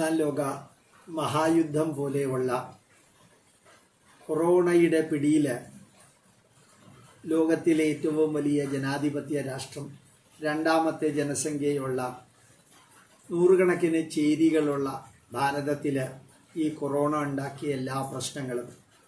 മൂന്നാം ലോക മഹായുദ്ധം പോലെയുള്ള കൊറോണയുടെ പിടിയിൽ ലോകത്തിലെ ഏറ്റവും വലിയ ജനാധിപത്യ രാഷ്ട്രം രണ്ടാമത്തെ ജനസംഖ്യയുള്ള നൂറുകണക്കിന് ചേരികളുള്ള ഭാരതത്തിൽ ഈ കൊറോണ ഉണ്ടാക്കിയ എല്ലാ പ്രശ്നങ്ങളും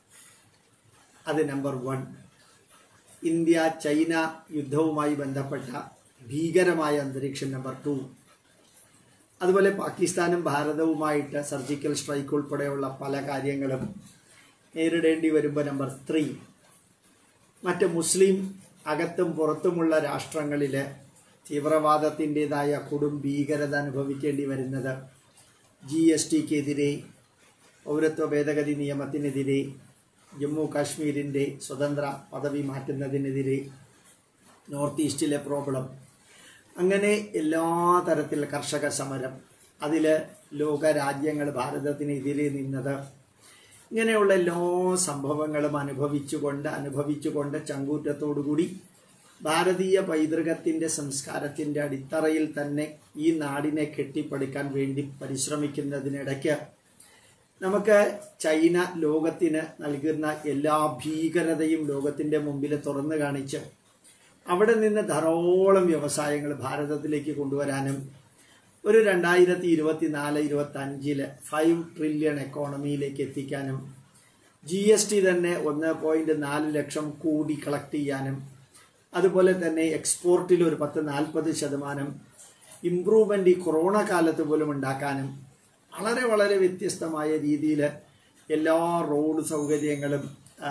അത് നമ്പർ വൺ ഇന്ത്യ ചൈന യുദ്ധവുമായി ബന്ധപ്പെട്ട ഭീകരമായ അന്തരീക്ഷം നമ്പർ ടു അതുപോലെ പാകിസ്ഥാനും ഭാരതവുമായിട്ട് സർജിക്കൽ സ്ട്രൈക്ക് ഉൾപ്പെടെയുള്ള പല കാര്യങ്ങളും നേരിടേണ്ടി വരുമ്പോൾ നമ്പർ ത്രീ മറ്റ് മുസ്ലിം അകത്തും പുറത്തുമുള്ള രാഷ്ട്രങ്ങളിൽ തീവ്രവാദത്തിൻ്റെതായ കൊടും ഭീകരത അനുഭവിക്കേണ്ടി വരുന്നത് ജി എസ് ടിക്കെതിരെ പൗരത്വ ഭേദഗതി നിയമത്തിനെതിരെ ജമ്മു കാശ്മീരിൻ്റെ സ്വതന്ത്ര പദവി മാറ്റുന്നതിനെതിരെ നോർത്ത് ഈസ്റ്റിലെ പ്രോബ്ലം അങ്ങനെ എല്ലാ തരത്തിലുള്ള കർഷക സമരം അതിൽ ലോക രാജ്യങ്ങൾ ഭാരതത്തിനെതിരെ നിന്നത് ഇങ്ങനെയുള്ള എല്ലാ സംഭവങ്ങളും അനുഭവിച്ചുകൊണ്ട് അനുഭവിച്ചുകൊണ്ട് ചങ്കൂറ്റത്തോടുകൂടി ഭാരതീയ പൈതൃകത്തിൻ്റെ സംസ്കാരത്തിൻ്റെ അടിത്തറയിൽ തന്നെ ഈ നാടിനെ കെട്ടിപ്പടുക്കാൻ വേണ്ടി പരിശ്രമിക്കുന്നതിനിടയ്ക്ക് നമുക്ക് ചൈന ലോകത്തിന് നൽകുന്ന എല്ലാ ഭീകരതയും ലോകത്തിൻ്റെ മുമ്പിൽ തുറന്നു കാണിച്ച് അവിടെ നിന്ന് ധാരാളം വ്യവസായങ്ങൾ ഭാരതത്തിലേക്ക് കൊണ്ടുവരാനും ഒരു രണ്ടായിരത്തി ഇരുപത്തി നാല് ഇരുപത്തി അഞ്ചില് ഫൈവ് ട്രില്യൺ എക്കോണമിയിലേക്ക് എത്തിക്കാനും ജി എസ് ടി തന്നെ ഒന്ന് പോയിന്റ് നാല് ലക്ഷം കോടി കളക്ട് ചെയ്യാനും അതുപോലെ തന്നെ എക്സ്പോർട്ടിൽ ഒരു പത്ത് നാൽപ്പത് ശതമാനം ഇമ്പ്രൂവ്മെൻ്റ് ഈ കൊറോണ കാലത്ത് പോലും ഉണ്ടാക്കാനും വളരെ വളരെ വ്യത്യസ്തമായ രീതിയിൽ എല്ലാ റോഡ് സൗകര്യങ്ങളും ആ,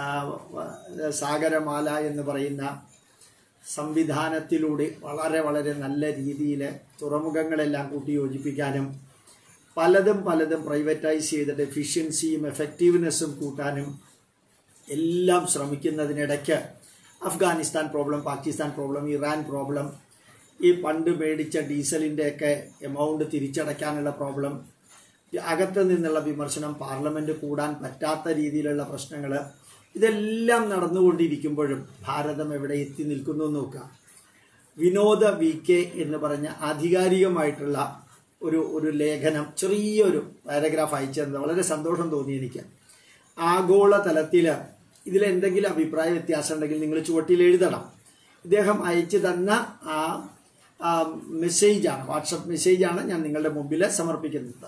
സാഗരമാല എന്ന് പറയുന്ന സംവിധാനത്തിലൂടെ വളരെ വളരെ നല്ല രീതിയിൽ തുറമുഖങ്ങളെല്ലാം കൂട്ടി യോജിപ്പിക്കാനും പലതും പലതും പ്രൈവറ്റൈസ് ചെയ്തിട്ട് എഫിഷ്യൻസിയും എഫക്റ്റീവ്നെസ്സും കൂട്ടാനും എല്ലാം ശ്രമിക്കുന്നതിനിടയ്ക്ക് Afghanistan problem Pakistan problem Iran problem ഈ പണ്ട് മേടിച്ച ഡീസലിൻ്റെയൊക്കെ എമൗണ്ട് തിരിച്ചടയ്ക്കാനുള്ള പ്രോബ്ലം അകത്ത് നിന്നുള്ള വിമർശനം പാർലമെൻറ്റ് കൂടാൻ പറ്റാത്ത രീതിയിലുള്ള പ്രശ്നങ്ങൾ ഇതെല്ലാം നടന്നുകൊണ്ടിരിക്കുമ്പോഴും ഭാരതം എവിടെ എത്തി നിൽക്കുന്നു എന്ന് നോക്കുക വിനോദ വി കെ എന്ന് പറഞ്ഞ ആധികാരികമായിട്ടുള്ള ഒരു ഒരു ലേഖനം ചെറിയൊരു പാരഗ്രാഫ് അയച്ചത് വളരെ സന്തോഷം തോന്നി എനിക്ക് ആഗോള തലത്തിൽ ഇതിൽ എന്തെങ്കിലും അഭിപ്രായ വ്യത്യാസം ഉണ്ടെങ്കിൽ നിങ്ങൾ ചുവട്ടിൽ എഴുതണം ഇദ്ദേഹം അയച്ചു തന്ന ആ ആ മെസ്സേജാണ് വാട്സപ്പ് മെസ്സേജാണ് ഞാൻ നിങ്ങളുടെ മുമ്പിൽ സമർപ്പിക്കുന്നത്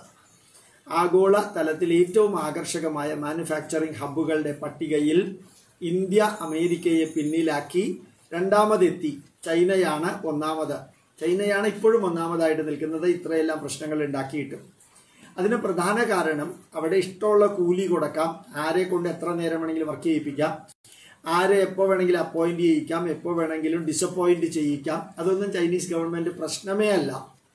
ആഗോള തലത്തിൽ ഏറ്റവും ആകർഷകമായ മാനുഫാക്ചറിംഗ് ഹബ്ബുകളുടെ പട്ടികയിൽ ഇന്ത്യ അമേരിക്കയെ പിന്നിലാക്കി രണ്ടാമതെത്തി ചൈനയാണ് ഒന്നാമത് ചൈനയാണ് ഇപ്പോഴും ഒന്നാമതായിട്ട് നിൽക്കുന്നത് ഇത്രയെല്ലാം പ്രശ്നങ്ങൾ ഉണ്ടാക്കിയിട്ടും അതിന് പ്രധാന കാരണം അവിടെ ഇഷ്ടമുള്ള കൂലി കൊടുക്കാം ആരെ കൊണ്ട് എത്ര നേരം വേണമെങ്കിലും വർക്ക് ചെയ്യിപ്പിക്കാം ആരെ എപ്പോൾ വേണമെങ്കിലും അപ്പോയിന്റ് ചെയ്യിക്കാം എപ്പോൾ വേണമെങ്കിലും ഡിസപ്പോയിന്റ് ചെയ്യിക്കാം അതൊന്നും ചൈനീസ് ഗവൺമെന്റ് പ്രശ്നമേ അല്ല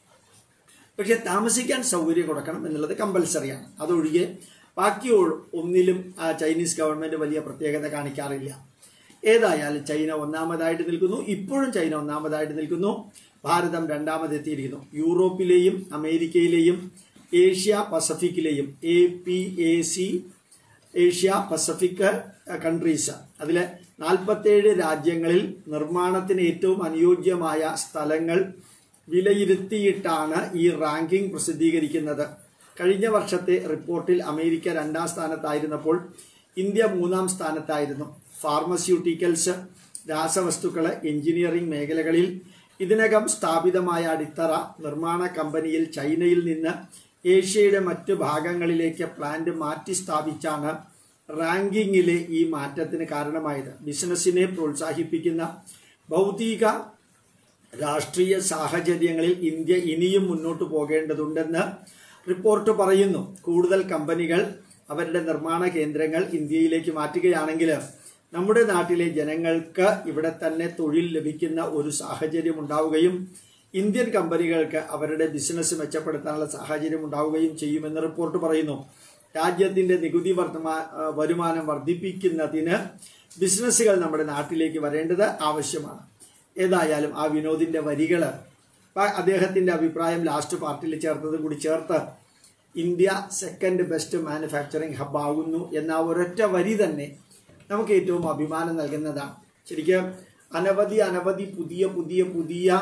പക്ഷെ താമസിക്കാൻ സൗകര്യം കൊടുക്കണം എന്നുള്ളത് കമ്പൽസറിയാണ് അതൊഴികെ ബാക്കി ഒ- ഒന്നിലും ആ ചൈനീസ് ഗവൺമെന്റ് വലിയ പ്രത്യേകത കാണിക്കാറില്ല ഏതായാലും ചൈന ഒന്നാമതായിട്ട് നിൽക്കുന്നു ഇപ്പോഴും ചൈന ഒന്നാമതായിട്ട് നിൽക്കുന്നു ഭാരതം രണ്ടാമതെത്തിയിരിക്കുന്നു യൂറോപ്പിലെയും അമേരിക്കയിലെയും ഏഷ്യ പസഫിക്കിലെയും A P A C Asia Pacific countries അതിൽ നാൽപ്പത്തേഴ് രാജ്യങ്ങളിൽ നിർമ്മാണത്തിന് ഏറ്റവും അനുയോജ്യമായ സ്ഥലങ്ങൾ വിലയിരുത്തിയിട്ടാണ് ഈ റാങ്കിംഗ് പ്രസിദ്ധീകരിക്കുന്നത് കഴിഞ്ഞ വർഷത്തെ റിപ്പോർട്ടിൽ അമേരിക്ക രണ്ടാം സ്ഥാനത്തായിരുന്നപ്പോൾ ഇന്ത്യ മൂന്നാം സ്ഥാനത്തായിരുന്നു ഫാർമസ്യൂട്ടിക്കൽസ് രാസവസ്തുക്കൾ എഞ്ചിനീയറിംഗ് മേഖലകളിൽ ഇതിനകം സ്ഥാപിതമായ അടിത്തറ നിർമ്മാണ കമ്പനിയിൽ ചൈനയിൽ നിന്ന് ഏഷ്യയുടെ മറ്റു ഭാഗങ്ങളിലേക്ക് പ്ലാന്റ് മാറ്റി സ്ഥാപിച്ചാണ് റാങ്കിങ്ങിലെ ഈ മാറ്റത്തിന് കാരണമായത് ബിസിനസ്സിനെ പ്രോത്സാഹിപ്പിക്കുന്ന ഭൗതിക രാഷ്ട്രീയ സാഹചര്യങ്ങളിൽ ഇന്ത്യ ഇനിയും മുന്നോട്ട് പോകേണ്ടതുണ്ടെന്ന് റിപ്പോർട്ട് പറയുന്നു കൂടുതൽ കമ്പനികൾ അവരുടെ നിർമ്മാണ കേന്ദ്രങ്ങൾ ഇന്ത്യയിലേക്ക് മാറ്റുകയാണെങ്കിൽ നമ്മുടെ നാട്ടിലെ ജനങ്ങൾക്ക് ഇവിടെ തന്നെ തൊഴിൽ ലഭിക്കുന്ന ഒരു സാഹചര്യം ഉണ്ടാവുകയും ഇന്ത്യൻ കമ്പനികൾക്ക് അവരുടെ ബിസിനസ് മെച്ചപ്പെടുത്താനുള്ള സാഹചര്യം ഉണ്ടാവുകയും ചെയ്യുമെന്ന് റിപ്പോർട്ട് പറയുന്നു രാജ്യത്തിന്റെ നികുതി വർദ്ധമാ ആ, വരുമാനം വർദ്ധിപ്പിക്കുന്നതിന് ബിസിനസ്സുകൾ നമ്മുടെ നാട്ടിലേക്ക് വരേണ്ടത് ആവശ്യമാണ് ഏതായാലും ആ വിനോദിന്റെ വരികൾ അദ്ദേഹത്തിന്റെ അഭിപ്രായം ലാസ്റ്റ് പാർട്ടിയിൽ ചേർത്തതും കൂടി ചേർത്ത് India second best manufacturing hub ആകുന്നു എന്ന ആ ഒരൊറ്റ വരി തന്നെ നമുക്ക് ഏറ്റവും അഭിമാനം നൽകുന്നതാണ് ശരിക്കും അനവധി അനവധി പുതിയ പുതിയ പുതിയ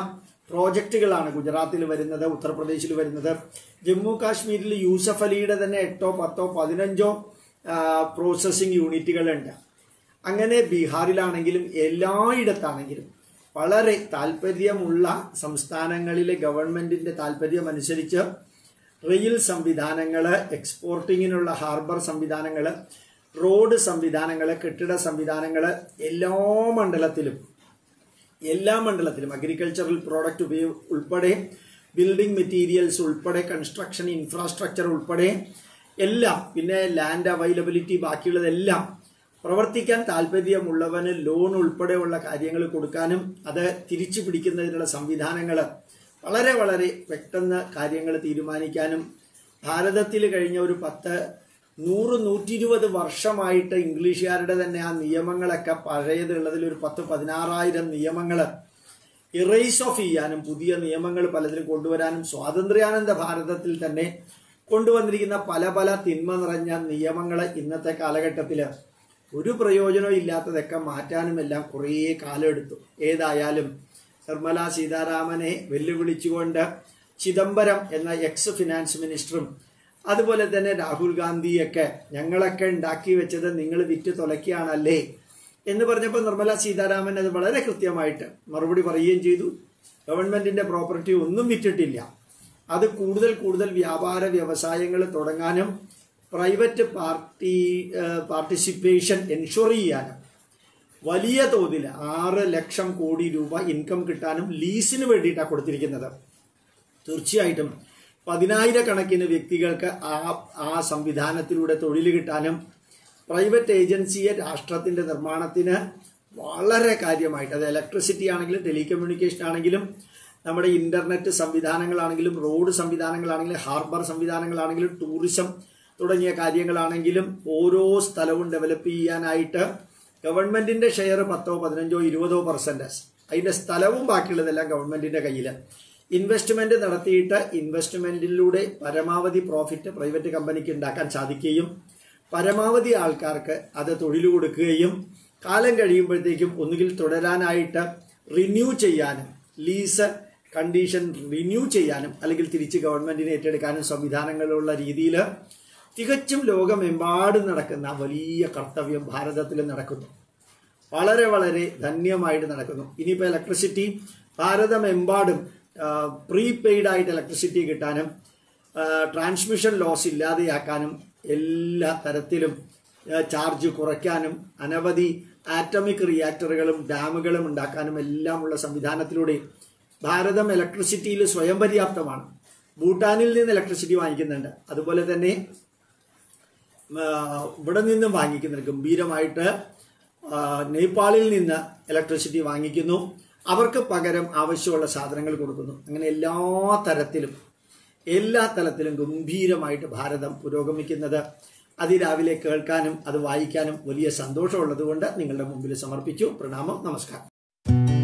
പ്രോജക്റ്റുകളാണ് ഗുജറാത്തിൽ വരുന്നത് ഉത്തർപ്രദേശിൽ വരുന്നത് ജമ്മു കാശ്മീരിൽ യൂസഫ് അലിയുടെ തന്നെ എട്ടോ പത്തോ പതിനഞ്ചോ പ്രോസസ്സിംഗ് യൂണിറ്റുകളുണ്ട് അങ്ങനെ ബീഹാറിലാണെങ്കിലും എല്ലായിടത്താണെങ്കിലും വളരെ താല്പര്യമുള്ള സംസ്ഥാനങ്ങളിലെ ഗവൺമെന്റിന്റെ താല്പര്യമനുസരിച്ച് റെയിൽ സംവിധാനങ്ങൾ എക്സ്പോർട്ടിങ്ങിനുള്ള ഹാർബർ സംവിധാനങ്ങൾ റോഡ് സംവിധാനങ്ങൾ കെട്ടിട സംവിധാനങ്ങൾ എല്ലാ മണ്ഡലത്തിലും എല്ലാ മണ്ഡലത്തിലും അഗ്രികൾച്ചറൽ പ്രോഡക്റ്റ് ഉപയോഗ ഉൾപ്പെടെ ബിൽഡിംഗ് മെറ്റീരിയൽസ് ഉൾപ്പെടെ കൺസ്ട്രക്ഷൻ ഇൻഫ്രാസ്ട്രക്ചർ ഉൾപ്പെടെ എല്ലാം പിന്നെ ലാൻഡ് അവൈലബിലിറ്റി ബാക്കിയുള്ളതെല്ലാം പ്രവർത്തിക്കാൻ താല്പര്യമുള്ളവന് ലോൺ ഉൾപ്പെടെയുള്ള കാര്യങ്ങൾ കൊടുക്കാനും അത് തിരിച്ചു പിടിക്കുന്നതിനുള്ള സംവിധാനങ്ങൾ വളരെ വളരെ പെട്ടെന്ന് കാര്യങ്ങൾ തീരുമാനിക്കാനും ഭാരതത്തിൽ കഴിഞ്ഞ ഒരു പത്ത് നൂറ് നൂറ്റി ഇരുപത് വർഷമായിട്ട് ഇംഗ്ലീഷുകാരുടെ തന്നെ ആ നിയമങ്ങളൊക്കെ പഴയതുള്ളതിൽ ഒരു പത്ത് പതിനാറായിരം നിയമങ്ങൾ ഇറേസ് ഓഫ് ചെയ്യാനും പുതിയ നിയമങ്ങൾ പലതിലും കൊണ്ടുവരാനും സ്വാതന്ത്ര്യാനന്ദ ഭാരതത്തിൽ തന്നെ കൊണ്ടുവന്നിരിക്കുന്ന പല പല തിന്മ നിറഞ്ഞ നിയമങ്ങൾ ഇന്നത്തെ കാലഘട്ടത്തിൽ ഒരു പ്രയോജനവും ഇല്ലാത്തതൊക്കെ മാറ്റാനും എല്ലാം കുറേ കാലമെടുത്തു ഏതായാലും നിർമ്മല സീതാരാമനെ വെല്ലുവിളിച്ചുകൊണ്ട് ചിദംബരം എന്ന എക്സ് ഫിനാൻസ് മിനിസ്റ്ററും അതുപോലെ തന്നെ രാഹുൽ ഗാന്ധിയൊക്കെ ഞങ്ങളൊക്കെ ഉണ്ടാക്കി വെച്ചത് നിങ്ങൾ വിറ്റ് തുലയ്ക്കുകയാണല്ലേ എന്ന് പറഞ്ഞപ്പോൾ നിർമ്മല സീതാരാമൻ അത് വളരെ കൃത്യമായിട്ട് മറുപടി പറയുകയും ചെയ്തു ഗവൺമെന്റിന്റെ പ്രോപ്പർട്ടി ഒന്നും വിറ്റിട്ടില്ല അത് കൂടുതൽ കൂടുതൽ വ്യാപാര വ്യവസായങ്ങൾ തുടങ്ങാനും പ്രൈവറ്റ് പാർട്ടി പാർട്ടിസിപ്പേഷൻ എൻഷുർ ചെയ്യാനും വലിയ തോതിൽ ആറ് ലക്ഷം കോടി രൂപ ഇൻകം കിട്ടാനും ലീസിന് വേണ്ടിയിട്ടാണ് കൊടുത്തിരിക്കുന്നത് തീർച്ചയായിട്ടും പതിനായിരക്കണക്കിന് വ്യക്തികൾക്ക് ആ ആ സംവിധാനത്തിലൂടെ തൊഴിൽ കിട്ടാനും പ്രൈവറ്റ് ഏജൻസിയെ രാഷ്ട്രത്തിന്റെ നിർമ്മാണത്തിന് വളരെ കാര്യമായിട്ട് അത് ഇലക്ട്രിസിറ്റി ആണെങ്കിലും ടെലികമ്മ്യൂണിക്കേഷൻ ആണെങ്കിലും നമ്മുടെ ഇന്റർനെറ്റ് സംവിധാനങ്ങളാണെങ്കിലും റോഡ് സംവിധാനങ്ങളാണെങ്കിലും ഹാർബർ സംവിധാനങ്ങളാണെങ്കിലും ടൂറിസം തുടങ്ങിയ കാര്യങ്ങളാണെങ്കിലും ഓരോ സ്ഥലവും ഡെവലപ്പ് ചെയ്യാനായിട്ട് ഗവൺമെന്റിന്റെ ഷെയർ പത്തോ പതിനഞ്ചോ ഇരുപതോ പെർസെൻറ്റേജ് അതിന്റെ സ്ഥലവും ബാക്കിയുള്ളതെല്ലാം ഗവൺമെന്റിന്റെ കയ്യിൽ ഇൻവെസ്റ്റ്മെന്റ് നടത്തിയിട്ട് ഇൻവെസ്റ്റ്മെന്റിലൂടെ പരമാവധി പ്രോഫിറ്റ് പ്രൈവറ്റ് കമ്പനിക്ക് ഉണ്ടാക്കാൻ സാധിക്കുകയും പരമാവധി ആൾക്കാർക്ക് അത് തൊഴിൽ കൊടുക്കുകയും കാലം കഴിയുമ്പോഴത്തേക്കും ഒന്നുകിൽ തുടരാനായിട്ട് റിന്യൂ ചെയ്യാനും ലീസ് കണ്ടീഷൻ റിന്യൂ ചെയ്യാനും അല്ലെങ്കിൽ തിരിച്ച് ഗവൺമെന്റിനെ ഏറ്റെടുക്കാനും സംവിധാനങ്ങളുള്ള രീതിയിൽ തികച്ചും ലോകമെമ്പാടും നടക്കുന്ന വലിയ കർത്തവ്യം ഭാരതത്തിൽ നടക്കുന്നു വളരെ വളരെ ധന്യമായിട്ട് നടക്കുന്നു ഇനിയിപ്പോൾ ഇലക്ട്രിസിറ്റി ഭാരതമെമ്പാടും പ്രീപെയ്ഡ് ആയിട്ട് ഇലക്ട്രിസിറ്റി കിട്ടാനും ട്രാൻസ്മിഷൻ ലോസ് ഇല്ലാതെയാക്കാനും എല്ലാ തരത്തിലും ചാർജ് കുറയ്ക്കാനും അനവധി ആറ്റമിക് റിയാക്ടറുകളും ഡാമുകളും ഉണ്ടാക്കാനും എല്ലാമുള്ള സംവിധാനത്തിലൂടെ ഭാരതം ഇലക്ട്രിസിറ്റിയിൽ സ്വയം പര്യാപ്തമാണ് ഭൂട്ടാനിൽ നിന്ന് ഇലക്ട്രിസിറ്റി വാങ്ങിക്കുന്നുണ്ട് അതുപോലെ തന്നെ ഇവിടെ നിന്നും വാങ്ങിക്കുന്നുണ്ട് ഗംഭീരമായിട്ട് നേപ്പാളിൽ നിന്ന് ഇലക്ട്രിസിറ്റി വാങ്ങിക്കുന്നു അവർക്ക് പകരം ആവശ്യമുള്ള സാധനങ്ങൾ കൊടുക്കുന്നു അങ്ങനെ എല്ലാ തരത്തിലും എല്ലാ തലത്തിലും ഗംഭീരമായിട്ട് ഭാരതം പുരോഗമിക്കുന്നത് അതിരാവിലെ കേൾക്കാനും അത് വായിക്കാനും വലിയ സന്തോഷമുള്ളതുകൊണ്ട് നിങ്ങളുടെ മുമ്പിൽ സമർപ്പിച്ചു പ്രണാമം നമസ്കാരം